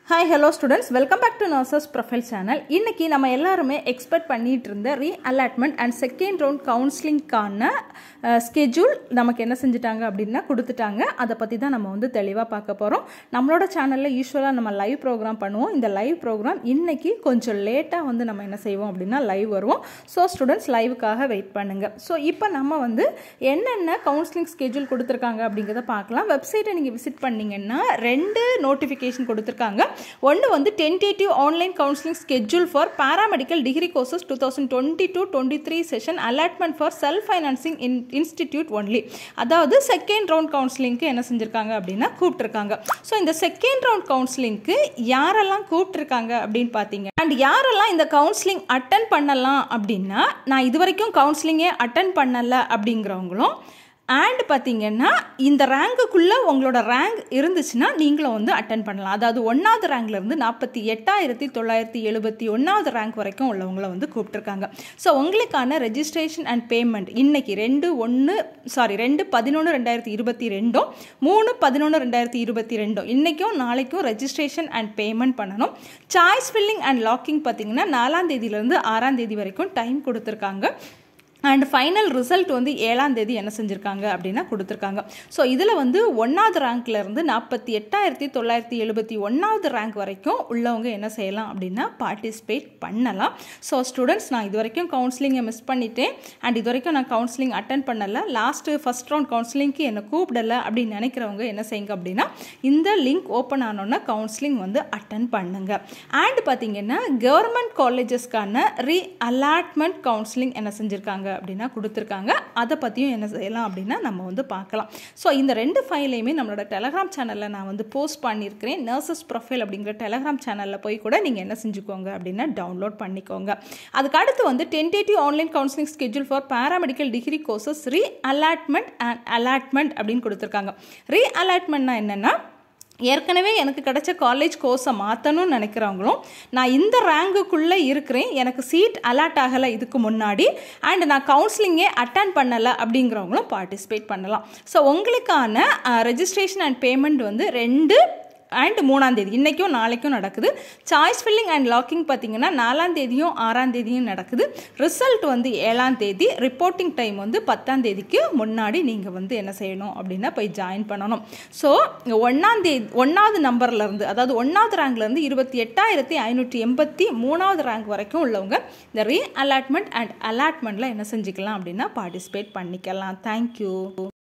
hi hello students welcome back to nurses profile channel இன்னைக்கு நம்ம எல்லாருமே எக்ஸ்பெக்ட் பண்ணிட்டு இருந்த re allotment and second round கவுன்சிலிங்க்கான ஸ்கெட்யூல் நமக்கு என்ன செஞ்சுட்டாங்க அப்படின்னா கொடுத்துட்டாங்க அதை பற்றி தான் நம்ம வந்து தெளிவாக பார்க்க போகிறோம் நம்மளோட சேனலில் யூஸ்வலாக நம்ம லைவ் ப்ரோக்ராம் பண்ணுவோம் இந்த லைவ் ப்ரோக்ராம் இன்னைக்கு கொஞ்சம் லேட்டாக வந்து நம்ம என்ன செய்வோம் அப்படின்னா லைவ் வருவோம் ஸோ ஸ்டூடெண்ட்ஸ் லைவுக்காக வெயிட் பண்ணுங்கள் ஸோ இப்போ நம்ம வந்து என்னென்ன கவுன்சிலிங் ஸ்கெட்யூல் கொடுத்துருக்காங்க அப்படிங்கிறத பார்க்கலாம் வெப்சைட்டை நீங்கள் விசிட் பண்ணிங்கன்னா ரெண்டு நோட்டிஃபிகேஷன் கொடுத்துருக்காங்க ஒன்று வந்து tentative online counselling schedule for paramedical degree courses two thousand twenty two twenty three session allotment for self financing in institute only அதாவது செகண்ட் ரவுண்ட் கவுன்சிலிங்க்கு என்ன செஞ்சுருக்காங்க அப்படின்னா கூப்பிட்டுருக்காங்க ஸோ இந்த செகண்ட் ரவுண்ட் கவுன்சிலிங்க்கு யாரெல்லாம் கூப்பிட்டுருக்காங்க அப்படின்னு பார்த்தீங்க அண்ட் யாரெல்லாம் இந்த கவுன்சிலிங் அட்டன் பண்ணலாம் அப்படின்னா நான் இது வரைக்கும் கவுன்சிலிங்கே அட்டன் பண்ணலை அப்படிங்கிறவங்களும் அண்ட் பார்த்தீங்கன்னா இந்த ரேங்குக்குள்ளே உங்களோட ரேங்க் இருந்துச்சுன்னா நீங்களும் வந்து அட்டன் பண்ணலாம் அதாவது ஒன்றாவது ரேங்க்லேருந்து நாற்பத்தி எட்டாயிரத்தி தொள்ளாயிரத்தி எழுபத்தி ஒன்றாவது ரேங்க் வரைக்கும் உள்ளவங்கள வந்து கூப்பிட்டுருக்காங்க ஸோ உங்களுக்கான ரெஜிஸ்ட்ரேஷன் அண்ட் பேமெண்ட் இன்னைக்கு ரெண்டு ஒன்று சாரி ரெண்டு பதினொன்று ரெண்டாயிரத்தி இருபத்தி ரெண்டும் மூணு பதினொன்று ரெண்டாயிரத்தி இருபத்தி ரெண்டும் இன்றைக்கும் நாளைக்கும் ரெஜிஸ்ட்ரேஷன் அண்ட் பேமெண்ட் பண்ணணும் சாய்ஸ் ஃபில்லிங் அண்ட் லாக்கிங் பார்த்தீங்கன்னா நாலாம் தேதியிலேருந்து ஆறாம் தேதி வரைக்கும் டைம் கொடுத்துருக்காங்க அண்ட் ஃபைனல் ரிசல்ட் வந்து ஏழாம் தேதி என்ன செஞ்சுருக்காங்க அப்படின்னா கொடுத்துருக்காங்க ஸோ இதில் வந்து ஒன்றாவது ரேங்க்லேருந்து நாற்பத்தி எட்டாயிரத்தி தொள்ளாயிரத்தி எழுபத்தி ஒன்றாவது ரேங்க் வரைக்கும் உள்ளவங்க என்ன செய்யலாம் அப்படின்னா பார்ட்டிசிபேட் பண்ணலாம் ஸோ ஸ்டூடெண்ட்ஸ் நான் இது வரைக்கும் கவுன்சிலிங்கை மிஸ் பண்ணிட்டேன் அண்ட் இது வரைக்கும் நான் கவுன்சிலிங் அட்டன் பண்ணலை லாஸ்ட்டு ஃபஸ்ட் ரவுண்ட் கவுன்சிலிங்க்கு என்னை கூப்பிடலை அப்படின்னு நினைக்கிறவங்க என்ன செய்யுங்க அப்படின்னா இந்த லிங்க் ஓப்பன் ஆனோன்னா கவுன்சிலிங் வந்து அட்டன் பண்ணுங்க அண்ட் பார்த்தீங்கன்னா கவர்மெண்ட் காலேஜஸ்க்கான ரீ அலாட்மெண்ட் கவுன்சிலிங் என்ன செஞ்சுருக்காங்க அப்படின்னா கொடுத்துருக்காங்க அதை பற்றியும் என்ன செய்யலாம் அப்படின்னா நம்ம வந்து பார்க்கலாம் ஸோ இந்த ரெண்டு ஃபைலையுமே நம்மளோட டெலகிராம் சேனலில் நான் வந்து போஸ்ட் பண்ணியிருக்கிறேன் நர்சஸ் ப்ரொஃபைல் அப்படிங்கிற டெலகிராம் சேனலில் போய் கூட நீங்கள் என்ன செஞ்சுக்கோங்க அப்படின்னா டவுன்லோட் பண்ணிக்கோங்க அதுக்கு அடுத்து வந்து tentative online counselling schedule for paramedical degree courses re allotment and allotment அப்படின்னு கொடுத்துருக்காங்க ரீ அலாட்மெண்ட்னா என்னென்னா ஏற்கனவே எனக்கு கிடைச்ச காலேஜ் கோர்ஸை மாற்றணும்னு நினைக்கிறவங்களும் நான் இந்த ரேங்குக்குள்ளே இருக்கிறேன் எனக்கு சீட் அலாட் ஆகலை இதுக்கு முன்னாடி அண்ட் நான் கவுன்சிலிங்கே அட்டன் பண்ணலை அப்படிங்கிறவங்களும் பார்ட்டிசிபேட் பண்ணலாம் ஸோ உங்களுக்கான ரெஜிஸ்ட்ரேஷன் அண்ட் பேமெண்ட் வந்து ரெண்டு அண்ட் மூணாம் தேதி இன்றைக்கும் நாளைக்கும் நடக்குது சாய்ஸ் ஃபில்லிங் அண்ட் லாக்கிங் பார்த்தீங்கன்னா நாலாம் தேதியும் ஆறாம் தேதியும் நடக்குது ரிசல்ட் வந்து ஏழாம் தேதி ரிப்போர்ட்டிங் டைம் வந்து பத்தாம் தேதிக்கு முன்னாடி நீங்கள் வந்து என்ன செய்யணும் அப்படின்னா போய் ஜாயின் பண்ணணும் ஸோ ஒன்றாம் தேதி ஒன்றாவது நம்பர்லேருந்து அதாவது ஒன்றாவது ரேங்க்லேருந்து இருபத்தி எட்டாயிரத்தி ஐநூற்றி எண்பத்தி மூணாவது ரேங்க் வரைக்கும் உள்ளவங்க இந்த ரீ அலாட்மெண்ட் அண்ட் அலாட்மெண்ட்டில் என்ன செஞ்சுக்கலாம் அப்படின்னா பார்ட்டிசிபேட் பண்ணிக்கலாம் தேங்க்யூ